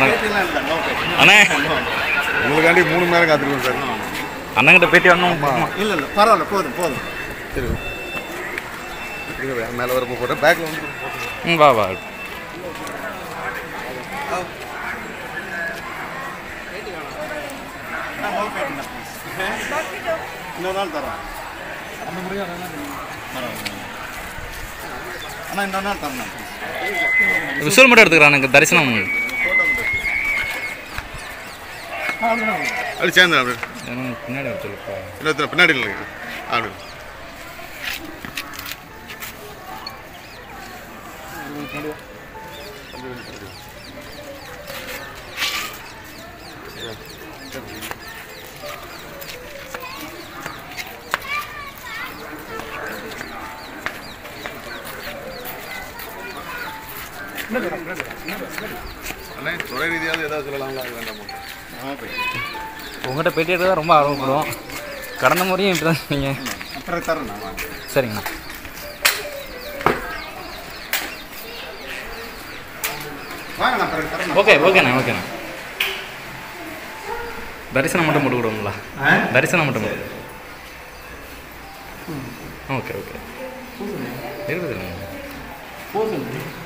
பேட்டிலாம் இல்லை நோ பேட்டி அண்ணே உங்களுக்காண்டி மூணு மணி நேரம் காத்திருக்கோம் சார் அண்ணங்கிட்ட பேட்டி வரணும் இல்லை இல்லை பரவாயில்ல போதும் போதும் சரி இருங்க, மேலே வரப்போ போட்டேன் பேக்கில் வந்து போட்டுங்க. ம் வா வா நோ பேட்டினா இன்னொரு நாள் தரோம் அண்ணா இன்னொரு நாள் தரணும் விசுவல் மட்டும் எடுத்துக்கிறேன் எனக்கு தரிசனம் அப்படி சேர்ந்து அப்படி எனக்கு பின்னாடி எடுத்துருப்பா இன்னொருத்தர் பின்னாடி இல்லைங்க அப்படி அண்ணே துறை ரீதியாவது ஏதாவது சொல்லலாங்களா அது வேண்டாமா நோ பேட்டி உங்கள்கிட்ட பேட்டி எடுக்க ரொம்ப ஆர்வப்படுவோம் கடந்த முறையும் இப்படி தான் நீங்கள் அப்புறம் தரேன் நான் வாங்க சரிங்கண்ணா வாங்க நான் பிறகு தரேன் ஓகே ஓகேண்ணா ஓகேண்ணா தரிசனம் மட்டும் போட்டு விடுவோங்களா தரிசனம் மட்டும் போட்டு ஓகே ஓகே இருக்குது போதும்